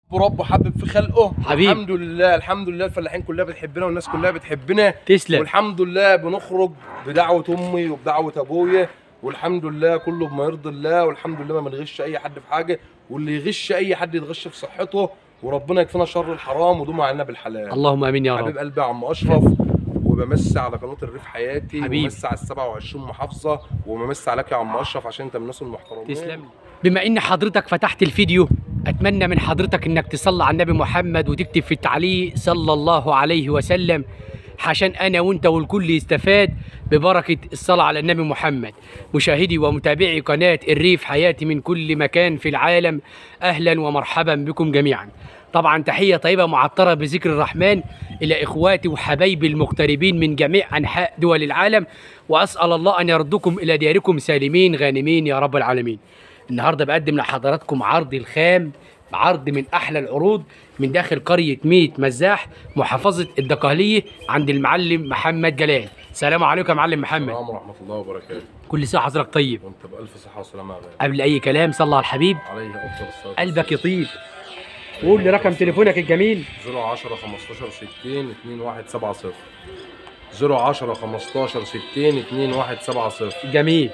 ورب حبب في خلقه حبيب. الحمد لله الحمد لله الفلاحين كلها بتحبنا والناس كلها بتحبنا تسلم والحمد لله بنخرج بدعوة أمي وبدعوة أبويا والحمد لله كله بما يرضي الله والحمد لله ما بنغش أي حد في حاجة واللي يغش أي حد يتغش في صحته وربنا يكفينا شر الحرام ودوم علينا بالحلال اللهم امين يا حبيب رب قلبي يا عم أشرف وبمسي على قناة الريف حياتي حبيب. وبمسي على ال 27 محافظة وبمسي عليك يا عم أشرف عشان أنت من الناس المحترمين تسلم بما ان حضرتك فتحت الفيديو اتمنى من حضرتك انك تصلي على النبي محمد وتكتب في التعليق صلى الله عليه وسلم عشان انا وانت والكل يستفاد ببركه الصلاه على النبي محمد مشاهدي ومتابعي قناه الريف حياتي من كل مكان في العالم اهلا ومرحبا بكم جميعا طبعا تحيه طيبه معطره بذكر الرحمن الى اخواتي وحبايبي المغتربين من جميع انحاء دول العالم واسال الله ان يردكم الى دياركم سالمين غانمين يا رب العالمين النهارده بقدم لحضراتكم عرض الخام عرض من احلى العروض من داخل قريه ميت مزاح محافظه الدقهليه عند المعلم محمد جلال سلام عليكم يا معلم محمد السلام ورحمة الله وبركاته كل سنه وحضرتك طيب وأنت بألف صحة وسلامة يا غالي قبل اي كلام صلى على الحبيب عليه أفضل الصلاة قلبك يطيب قول لي رقم تليفونك الجميل 010 15 60 2170 010 15 60 2170 جميل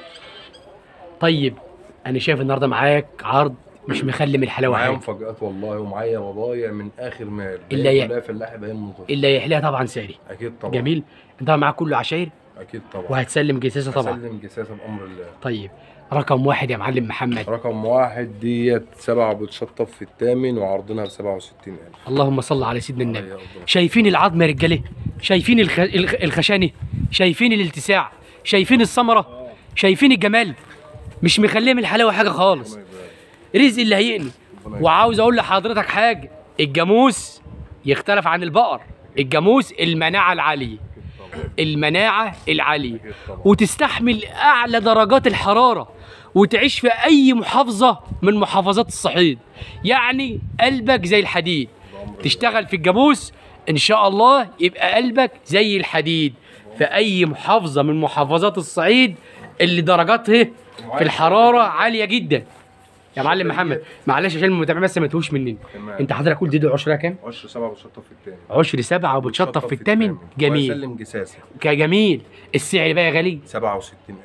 طيب انا شايف النهارده معاك عرض مش مخلي من الحلاوه معايا حاجه مفاجآت والله ومعايا بضايع من آخر مال إلا بقيت ي- كلها فلاحي بقيت مطر اللي يحليها طبعا سعري أكيد طبعا جميل انت معاك كله عشاير أكيد طبعا وهتسلم جساسه طبعا أسلم جساسة بأمر الله طيب رقم واحد يا معلم محمد رقم واحد ديت سبعة بتشطب في الثامن وعرضنا ب 67000 اللهم صل على سيدنا النبي عليه أفضل شايفين العظم يا رجاله شايفين الخ... الخ... الخشانه شايفين الالتساع شايفين الثمره شايفين الجمال مش مخليه من الحلاوه حاجه خالص ربنا يبارك. رزق اللي هيقني ربنا يبارك. وعاوز اقول لحضرتك حاجه الجاموس يختلف عن البقر الجاموس المناعه العاليه أكيد طبعا المناعه العاليه أكيد طبعا وتستحمل اعلى درجات الحراره وتعيش في اي محافظه من محافظات الصعيد يعني قلبك زي الحديد بأمر الله. تشتغل في الجاموس ان شاء الله يبقى قلبك زي الحديد في اي محافظه من محافظات الصعيد اللي درجاتها في الحراره عاليه جدا يا معلم محمد معلش عشان المتابع بس ما تهوش مني تمام. انت حضرتك قلت دي عشرها كام عشر سبعة بتشطب في الثامن عشر سبعة وبتشطف في الثامن جميل وأسلم جساسة كجميل السعر بقى يا غالي 67000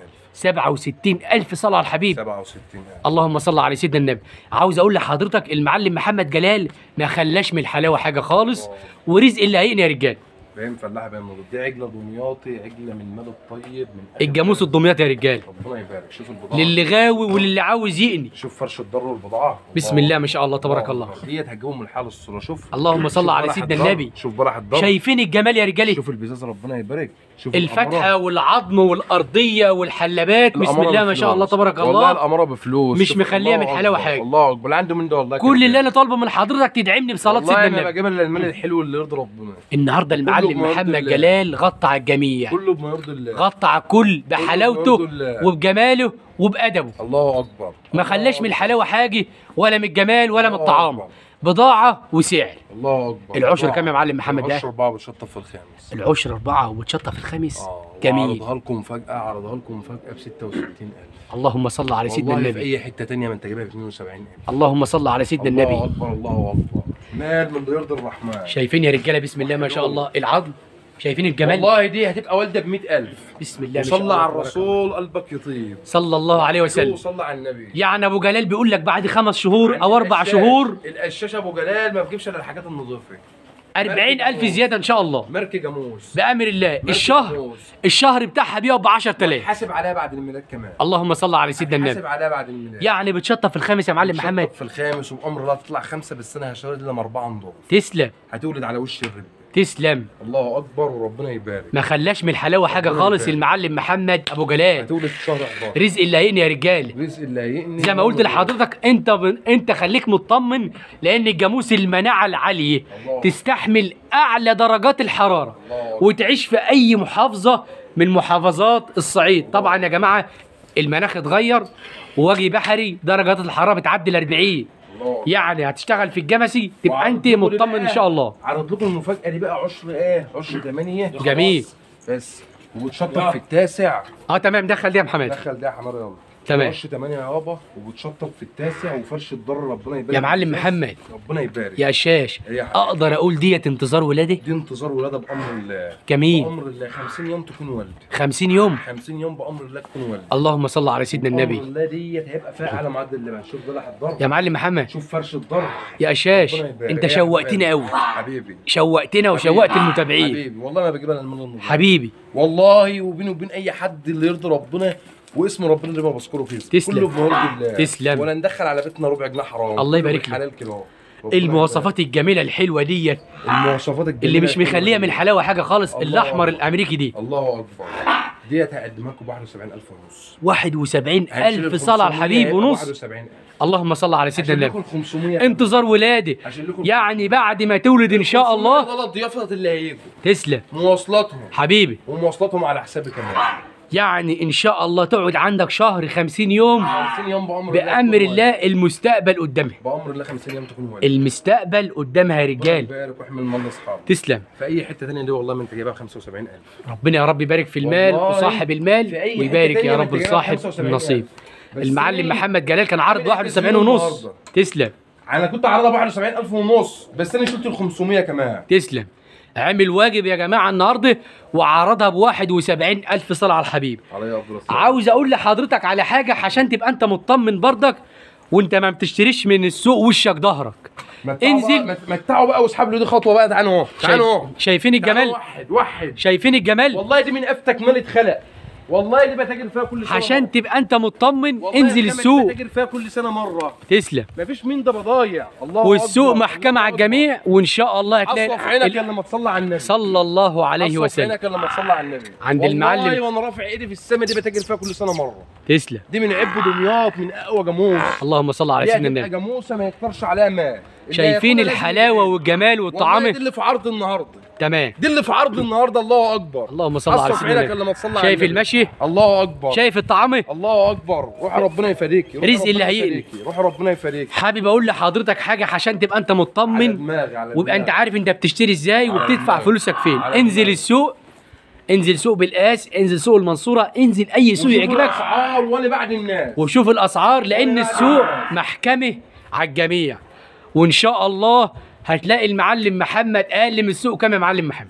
67 ألف صلاة على الحبيب 67000 اللهم صل على سيدنا النبي عاوز اقول لحضرتك المعلم محمد جلال ما خلاش من الحلاوه حاجه خالص ورزق اللي هيقني يا رجال باين فلاحة باين موجود دي عجلة دمياطي عجلة من مال الطيب من أهل الجاموس البلد. الدمياط يا رجال ربنا يبارك شوف البضاعة للي غاوي وللي عاوز يقني شوف فرش الضر والبضاعة بسم الله ما شاء الله تبارك الله ديت هتجيبهم من حال الصورة شوف اللهم صل شوف على بلح سيدنا الضر. النبي شوف بلح الضر شايفين الجمال يا رجالي شوف البزاز ربنا يبارك شوف الفتحه الأمارة. والعظم والارضيه والحلبات بسم الأمارة الله ما شاء الله بفلوس. تبارك والله الله الاماره بفلوس مش شوف مخليها الله من الحلاوة أكبر. حاجة. الله اكبر عنده من ده والله كل كده. اللي انا طالبه من حضرتك تدعمني بصلاه والله سيدنا انا النبي بجيب الا المال الحلو اللي يرضي ربنا النهارده المعلم بما يرضي محمد الله. جلال غطى على الجميع كله بما يرضي الله غطى على الكل بما بحلاوته يرضي الله. وبجماله وبأدبه الله اكبر ما خلاش من الحلاوه حاجه ولا من الجمال ولا من الله الطعام أكبر. بضاعه وسعر الله اكبر العشر الله. كام يا معلم محمد ده؟ العشر اربعه بتشطب في الخامس العشر اربعه وبتشطف في الخامس اه جميل عرضها لكم فجاه عرضها لكم فجاه ب 66000 اللهم صل على سيدنا والله في النبي اي حته تانية ما انت جايبها ب 72000 اللهم صل على سيدنا الله النبي اكبر الله اكبر مال من اللي يرضي الرحمن شايفين يا رجاله بسم الله ما شاء الله العظم شايفين الجمال والله دي هتبقى والده ب 100000 بسم الله ما شاء وصلى الله على تبارك الرسول قلبك يطيب الله. صلى الله عليه وسلم وصلى على النبي يعني ابو جلال بيقول لك بعد خمس شهور او اربع القشاش- شهور القشاش ابو جلال ما بيجيبش الا الحاجات النظيفه 40000 زياده ان شاء الله مارك جاموس بامر الله مارك الشهر جاموس. الشهر بتاعها بيقف ب 10000 حاسب عليها بعد الميلاد كمان اللهم صل على سيدنا النبي حاسب عليها بعد الميلاد يعني بتشطف في الخامس يا معلم شطب محمد في الخامس وبامر الله تطلع خمسه بالسنه هشتغل لما اربعه نضاف تسلم هتولد على وش الرب تسلم الله اكبر وربنا يبارك ما خلاش من الحلاوه حاجه ربنا خالص يبارك. المعلم محمد ابو جلال هتولد في شهر 11 رزق اللي هيقني يا رجاله رزق اللي هيقني زي ما قلت لحضرتك انت ب... انت خليك مطمن لان الجاموس المناعه العاليه الله. تستحمل اعلى درجات الحراره الله أكبر. وتعيش في اي محافظه من محافظات الصعيد طبعا يا جماعه المناخ اتغير ووجه بحري درجات الحراره بتعدي ال 40 الله أكبر. يعني هتشتغل في الجمسي تبقى وعرض انت لكم مطمن ان بقى- شاء الله عرض لكم المفاجاه دي بقى عشر ايه عشر 8 جميل بس وتشطب في التاسع اه تمام دخل دي يا محمد دخل ده يا حمار يلا تمام. رش 8 يابا وبتشطب في التاسع وفرش الضر ربنا يبارك يا معلم فيك. محمد ربنا يبارك يا شاش إيه يا حبيبي؟ اقدر اقول ديت انتظار ولاده دي انتظار ولاده بامر الله جميل بامر الله 50 يوم تكون والد 50 يوم 50 يوم بامر الله تكون والد اللهم صل على سيدنا بامر النبي الله ديت هيبقى فيها اعلى معدل اللبن شوف ضلع الضر يا معلم محمد شوف فرش الضر يا شاش ربنا يبارك. انت إيه يا شوقتنا حبيبي؟ قوي حبيبي شوقتنا وشوقت حبيبي. المتابعين حبيبي والله ما بجيبها للمال النظام حبيبي والله وبيني وبين اي حد اللي يرضي ربنا واسم ربنا اللي ما بذكره فيه تسلم. كله بمرض الله تسلم. ولا ندخل على بيتنا ربع جنيه حرام الله كله يبارك لك. بالحلال كده اهو. ربنا المواصفات الجميله الحلوه ديت يبارك. المواصفات الجميله اللي مش الحلوة مخليها دي. من حلاوه حاجه خالص الله الاحمر أكبر. الامريكي دي الله اكبر ديت هقدمها لكم ب 71000 ونص 71 هنشيل الف ال صلاه على 500 الحبيب هيبقى ونص 71000 اللهم صل على سيدنا عشان النبي لكم 500 انتظار ولاده عشان لكم يعني بعد ما تولد ان شاء 500 الله غلط ضيافه اللي هيجوا تسلم مواصلاتهم حبيبي ومواصلاتهم على حسابي كمان يعني ان شاء الله تقعد عندك شهر 50 يوم 50 يوم بامر بامر تكون الله المستقبل قدامها والد. بامر الله 50 يوم تكون والد المستقبل قدامها يا ربنا رجال يبارك واحمل مال اصحابك تسلم في اي حته ثانيه دي والله ما انت جايبها ب 75000 ربنا يا رب يبارك في المال والله وصاحب المال في أي حتة ويبارك تانية يا ما رب أنت جايبها لصاحب 75,000. النصيب بس المعلم إيه؟ محمد جلال كان عارض عامل 71 إيه ونص النهاردة؟ تسلم انا كنت عارضها ب 71000 ونص بس انا شلت ال 500 كمان تسلم عمل واجب يا جماعه النهارده وعرضها ب 71 الف صلاه على الحبيب عليا افضل الصلاة. عاوز اقول لحضرتك على حاجه عشان تبقى انت مطمن برضك وانت ما بتشتريش من السوق وشك ظهرك متعوا انزل. بقى متعوا بقى واسحب له دي خطوه بقى تعالوا اهو تعالوا اهو شايف شايفين تعالوا الجمال وحد وحد شايفين الجمال والله دي من افتك مال اتخلق والله دي بتاجر فيها كل سنه عشان مرة. تبقى انت مطمن والله انزل الخامة دي السوق بتاجر فيها كل سنه مره تسلم مفيش مين ده بضايع الله والسوق أكبر. محكمه الله على أكبر. الجميع وان شاء الله اصلا في هتلاقي عينك ال- لما تصلي على النبي صلى الله عليه أصلا في وسلم عينك لما تصلي على النبي عند والله المعلم. وانا رافع ايدي في السما دي بتاجر فيها كل سنه مره تسلم دي من عب دمياط من اقوى جاموس اللهم صل على دي سيدنا هتبقى النبي جاموسه ما يكترش عليها ماء اللي شايفين هياكلها لازم الحلاوه يجيب. والجمال والله والطعام دي اللي في عرض النهارده تمام دي اللي في عرض النهارده الله اكبر اللهم صل على أصلا في سيدنا عينك النبي لما تصلي على شايف النبي. المشي الله اكبر شايف الطعام الله اكبر روح ربنا يفديك روح رزق ربنا اللي هيقلي. يفديكي. روح ربنا يفديك حابب اقول لحضرتك حاجه عشان تبقى انت على مطمن دماغي على ويبقى انت دماغي. عارف انت بتشتري ازاي على وبتدفع دماغي. فلوسك فين على انزل دماغي. السوق انزل سوق بالقاس انزل سوق المنصوره انزل اي سوق وشوف يعجبك الاسعار وانا بعد الناس وشوف الاسعار لان ولا السوق عارف. محكمه على الجميع وان شاء الله هتلاقي المعلم محمد اقل من السوق كام يا معلم محمد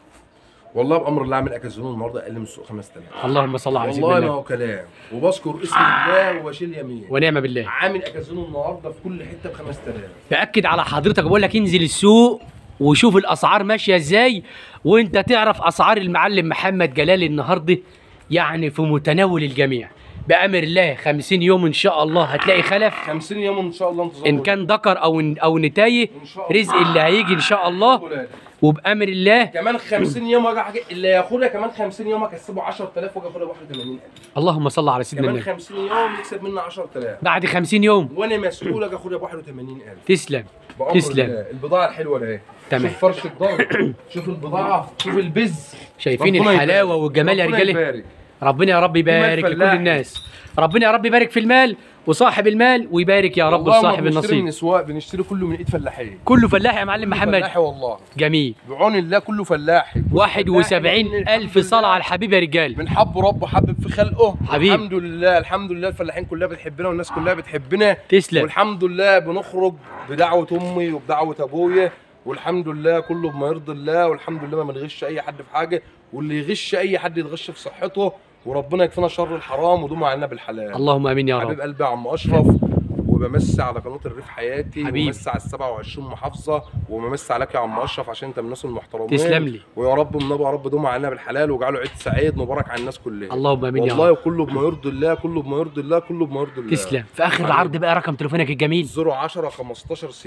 والله بامر الله اعمل اكازيون النهارده اقل من السوق 5000 اللهم صل على سيدنا والله ما النبي هو كلام وبذكر اسم الله وبشيل يمين ونعم بالله عامل اكازيون النهارده في كل حته ب 5000 باكد على حضرتك بقول لك انزل السوق وشوف الاسعار ماشيه ازاي وانت تعرف اسعار المعلم محمد جلال النهارده يعني في متناول الجميع بامر الله 50 يوم ان شاء الله هتلاقي خلف 50 يوم ان شاء الله انتظار ان كان ذكر او او نتايه إن شاء الله. رزق اللي هيجي ان شاء الله ولاد. وبامر الله كمان 50 يوم اجي حاجه اللي ياخدها كمان 50 يوم اكسبه 10000 واجي اخدها ب 81000 اللهم صل على سيدنا كمان النبي 50 يوم يكسب مني 10000 بعد 50 يوم وانا مسؤول اجي اخدها ب 81000 تسلم بأمر تسلم. الله. البضاعه الحلوه ده اهي تمام. شوف فرش الضهر شوف البضاعه شوف البز شايفين ربنا الحلاوه يبارك. والجمال يا ربنا رجاله يبارك. ربنا يا رب يبارك لكل فلاحي. الناس ربنا يا رب يبارك في المال وصاحب المال ويبارك يا رب والله ما لصاحب بنشتري النصيب من اسواق بنشتري كله من ايد فلاحين كله فلاح يا معلم محمد فلاحي والله جميل بعون الله كله فلاحي كله 71 فلاحي. ألف صلاة على الحبيب يا رجال من حب ربه حبب في خلقه حبيب. الحمد لله الحمد لله الفلاحين كلها بتحبنا والناس كلها بتحبنا تسلم والحمد لله بنخرج بدعوه امي وبدعوه ابويا والحمد لله كله بما يرضي الله والحمد لله ما بنغش اي حد في حاجه واللي يغش اي حد يتغش في صحته وربنا يكفينا شر الحرام ودوم علينا بالحلال اللهم امين يا حبيب رب قلبي يا عم اشرف وبمسي على قناه الريف حياتي حبيبي. وبمسي على ال 27 محافظه وبمسي عليك يا عم اشرف عشان انت من الناس المحترمين تسلم لي ويا رب من يا رب دوم علينا بالحلال واجعله عيد سعيد مبارك على الناس كلها اللهم امين يا والله رب كله بما يرضي الله كله بما يرضي الله كله بما يرضي الله تسلم في اخر حبيبي. العرض بقى رقم تليفونك الجميل 010 15 60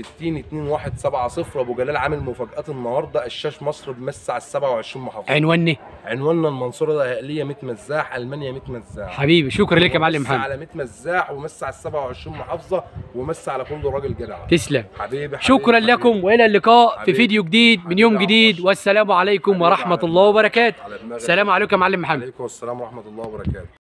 2170 ابو جلال عامل مفاجات النهارده الشاش مصر بمسي على ال 27 محافظه عنواني عنواننا المنصوره دهقليه 100 مزاح المانيا 100 مزاح حبيبي شكرا لك يا معلم مس محمد على 100 مزاح ومس على ال 27 محافظه ومس على كل راجل جدع تسلم حبيبي حبيبي شكرا حبيبي. لكم والى اللقاء في حبيبي. فيديو جديد من حبيبي يوم يا عم جديد أشرف. والسلام عليكم حبيبي ورحمه على الله وبركاته على دماغك السلام عليكم يا معلم محمد عليكم السلام ورحمه الله وبركاته